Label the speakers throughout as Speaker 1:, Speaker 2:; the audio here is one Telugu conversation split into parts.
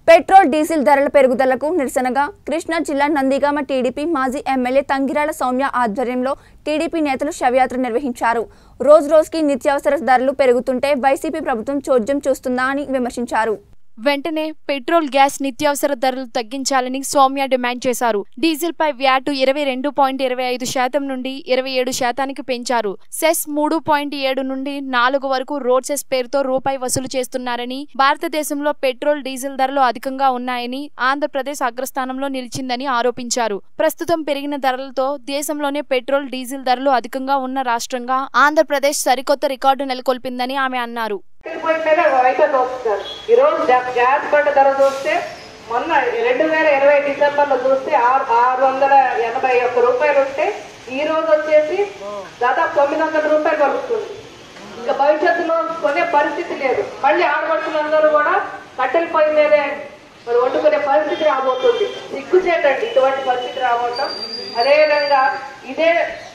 Speaker 1: పెట్రోల్ డీజిల్ ధరల పెరుగుదలకు నిరసనగా కృష్ణా జిల్లా నందిగామ టీడీపీ మాజీ ఎమ్మెల్యే తంగిరాల సౌమ్య ఆధ్వర్యంలో టీడీపీ నేతలు శవయాత్ర నిర్వహించారు రోజు రోజుకి నిత్యావసర ధరలు పెరుగుతుంటే వైసీపీ ప్రభుత్వం చోద్యం చూస్తుందా అని విమర్శించారు
Speaker 2: వెంటనే పెట్రోల్ గ్యాస్ నిత్యావసర ధరలు తగ్గించాలని సౌమ్య డిమాండ్ చేశారు డీజిల్ పై వ్యాటు ఇరవై రెండు పాయింట్ ఇరవై ఐదు శాతం నుండి ఇరవై ఏడు శాతానికి పెంచారు సెస్ మూడు పాయింట్ ఏడు నుండి నాలుగు వరకు రోడ్ సెస్ పేరుతో రూపాయి వసూలు చేస్తున్నారని భారతదేశంలో పెట్రోల్ డీజిల్ ధరలు అధికంగా ఉన్నాయని ఆంధ్రప్రదేశ్ అగ్రస్థానంలో నిలిచిందని ఆరోపించారు ప్రస్తుతం పెరిగిన ధరలతో దేశంలోనే పెట్రోల్ డీజిల్ ధరలు అధికంగా ఉన్న రాష్ట్రంగా ఆంధ్రప్రదేశ్ సరికొత్త రికార్డు నెలకొల్పిందని ఆమె అన్నారు
Speaker 3: పోయింటేనే అయితే చూస్తారు ఈ రోజు గ్యా- గ్యాస్ బండ ధర చూస్తే మొన్న రెండు వేల ఇరవై డిసెంబర్ లో చూస్తే ఆరు ఆరు వందల ఎనభై ఒక్క రూపాయలు ఉంటే ఈ రోజు వచ్చేసి దాదాపు తొమ్మిది వందల రూపాయలు పలుకుతుంది ఇంకా భవిష్యత్తులో కొనే పరిస్థితి లేదు మళ్ళీ ఆడపడుతులందరూ కూడా కట్టెల పొయ్యి మీదే మరి వండుకునే పరిస్థితి రాబోతుంది సిగ్గుచేటండి ఇటువంటి పరిస్థితి రాబోతాం అదేవిధంగా ఇదే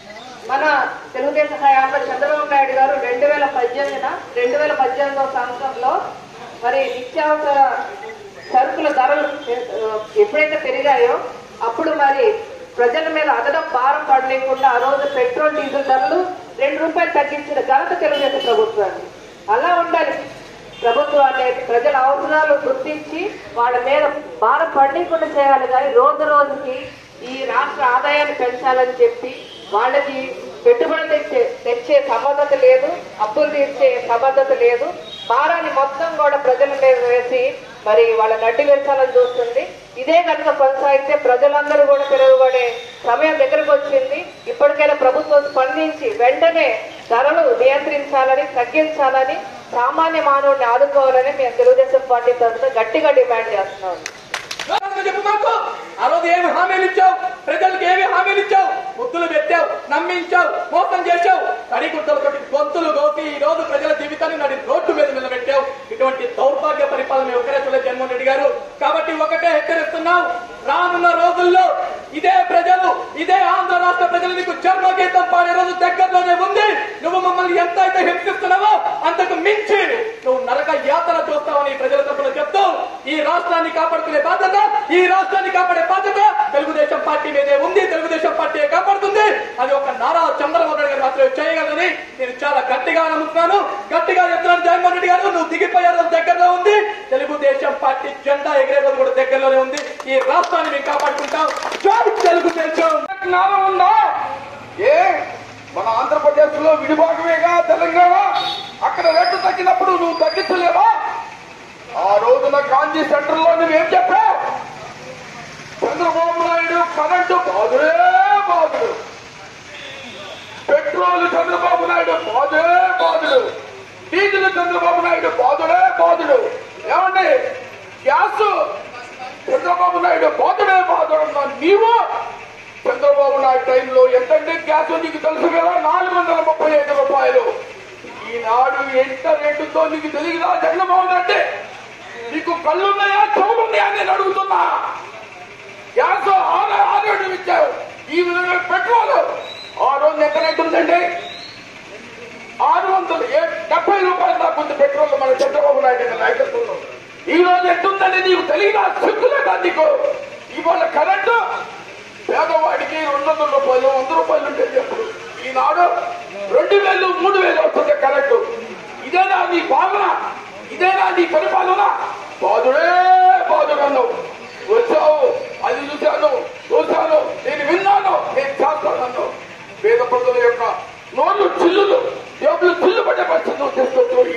Speaker 3: మన తెలుగుదేశం హయాంలో చంద్రబాబు నాయుడు గారు రెండు వేల పద్దెనిమిదిన రెండు వేల పద్దెనిమిదవ సంవత్సరంలో మరి నిత్యావసర సరుకుల ధరలు ఆ, ఎప్పుడైతే పెరిగాయో అప్పుడు మరి ప్రజల మీద అదనపు భారం పడలేకుండా ఆ రోజు పెట్రోల్ డీజిల్ ధరలు రెండు రూపాయలు తగ్గించిన ఘనత తెలుగుదేశం ప్రభుత్వాన్ని అలా ఉండాలి ప్రభుత్వం అనేది ప్రజల అవసరాలు గుర్తించి వాళ్ళ మీద భారం పడలేకుండా చేయాలి కానీ రోజు రోజుకి ఈ రాష్ట్ర ఆదాయాన్ని పెంచాలని చెప్పి వాళ్ళకి పెట్టుబడులు తెచ్చే తెచ్చే సమర్థత లేదు అప్పులు తీర్చే సమర్థత లేదు భారాన్ని మొత్తం కూడా ప్రజల మీద వేసి మరి వాళ్ళ నడ్డి పెంచాలని చూస్తుంది ఇదే కనుక కొనసాగితే ప్రజలందరూ కూడా తిరగబడే సమయం దగ్గరకు వచ్చింది ఇప్పటికైనా ప్రభుత్వం స్పందించి వెంటనే ధరలు నియంత్రించాలని తగ్గించాలని సామాన్య మానవుడిని ఆదుకోవాలని మేము తెలుగుదేశం పార్టీ తరఫున గట్టిగా డిమాండ్ చేస్తున్నాం
Speaker 4: వివరంగా చెప్పు మాకు ఆ రోజు ఏమి హామీలు ఇచ్చావు ప్రజలకు ఏమి హామీలు ఇచ్చావు ముద్దులు పెట్టావు నమ్మించావు మోసం చేశావు తడిగుడ్డలతో గొంతులు గోకి ఈ రోజు ప్రజల జీవితాన్ని నడి రోడ్డు మీద నిలబెట్టావు ఇటువంటి దౌర్భాగ్య పరిపాలన ఒకరే చూడలేదు జగన్మోహన్ రెడ్డి గారు కాబట్టి ఒకటే హెచ్చరిస్తున్నావు రానున్న రోజుల్లో ఇదే ప్రజలు ఇదే ఆంధ్ర రాష్ట్ర ప్రజలు నీకు జన్మగీతం పాడే రోజు దగ్గరలోనే ఉంది నువ్వు మమ్మల్ని ఎంత అయితే హింసిస్తున్నావో అంతకు మించి నువ్వు నరక యాతన చూస్తావని ప్రజల తరపున చెప్తూ ఈ రాష్ట్రాన్ని కాపాడుకునే బాధ్యత ఈ రాష్ట్రాన్ని కాపాడే బాధ్యత తెలుగుదేశం పార్టీ మీదే ఉంది తెలుగుదేశం పార్టీ కాపాడుతుంది అది ఒక నారా చంద్రబాబు నాయుడు గారు మాత్రమే చేయగలరని నేను చాలా గట్టిగా నమ్ముతున్నాను గట్టిగా చెప్తున్నాను జగన్మోహన్ రెడ్డి గారు నువ్వు దిగిపోయే రోజు దగ్గరలో ఉంది తెలుగుదేశం పార్టీ జెండా ఎగిరే రోజు కూడా దగ్గరలోనే ఉంది ఈ రాష్ట్రాన్ని మేము కాపాడుకుంటాం జై తెలుగుదేశం
Speaker 5: జ్ఞానం ఉందా ఏ మన ఆంధ్రప్రదేశ్ లో విడిభాగమేగా తెలంగాణ అక్కడ రేటు తగ్గినప్పుడు నువ్వు తగ్గించలేవా ఆ రోజున గాంధీ సెంటర్ లో నువ్వేం చెప్పావు చంద్రబాబు నాయుడు కరెంటు బాధుడే బాధుడు పెట్రోల్ చంద్రబాబు నాయుడు బాధుడే బాధుడు డీజిల్ చంద్రబాబు నాయుడు బాధుడే బాధుడు ఏమండి గ్యాస్ చంద్రబాబు నాయుడు బాధుడే బాధుడు నీవు చంద్రబాబు నాయుడు టైంలో ఎంతంటే గ్యాస్ నీకు తెలుసు కదా నాలుగు వందల ముప్పై ఐదు రూపాయలు ఈనాడు ఎంత రేటుతో నీకు తెలియదా జగన్మోహన్ రెడ్డి నీకు కళ్ళున్నాయా చెవులున్నాయా నేను అడుగుతున్నా గ్యాస్ ఆరు ఆరు ఇచ్చావు ఈ విధంగా పెట్రోల్ ఆ రోజు ఎంత రేటు ఉందండి ఆరు వందలు ఏ- డెబ్బై రూపాయలు దాకా ఉంది పెట్రోల్ మన చంద్రబాబు నాయుడు గారి నాయకత్వంలో ఈ రోజు ఎట్టుందని నీకు తెలియదా సిగ్గులేదా నీకు ఇవాళ కరెంటు పేదవాడికి రెండు వందల రూపాయలు వంద రూపాయలు ఉంటే చెప్పు ఈనాడు రెండు వేలు మూడు వేలు వస్తుంది కరెంటు ఇదేనా నీ భావన ఇదేనా నీ పరిపాలన బాధుడే బాధుడన్నావు వచ్చావు అది చూశాను చూశాను నేను విన్నాను నేను చేస్తానన్నావు పేద ప్రజల యొక్క నోళ్ళు చిల్లులు జేబులు చిల్లు పడే పరిస్థితి నువ్వు తీసుకొచ్చు